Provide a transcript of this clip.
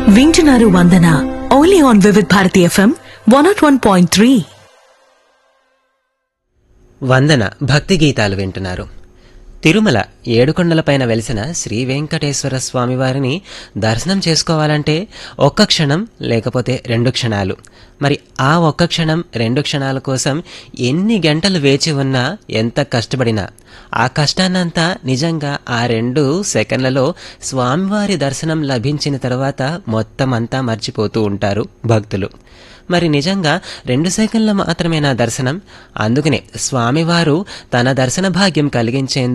వింటున్నారు Vandana only on Vividh Bharati FM one nought one point three Vandana భక్తి గీతాలు వింటున్నారు తిరుమల ఏడుకొండలపైన వెలిసిన శ్రీ వెంకటేశ్వర స్వామివారిని దర్శనం చేసుకోవాలంటే ఒక్క క్షణం లేకపోతే రెండు క్షణాలు మరి ఆ ఒక్క క్షణం రెండు క్షణాల కోసం ఎన్ని గంటలు వేచి ఉన్నా ఎంత కష్టపడినా ఆ కష్టాన్నంతా నిజంగా ఆ రెండు సెకండ్లలో స్వామివారి దర్శనం లభించిన తర్వాత మొత్తం అంతా మర్చిపోతూ ఉంటారు భక్తులు మరి నిజంగా రెండు సెకండ్ల మాత్రమే నా దర్శనం అందుకనే స్వామివారు తన దర్శన భాగ్యం కలిగించేందుకు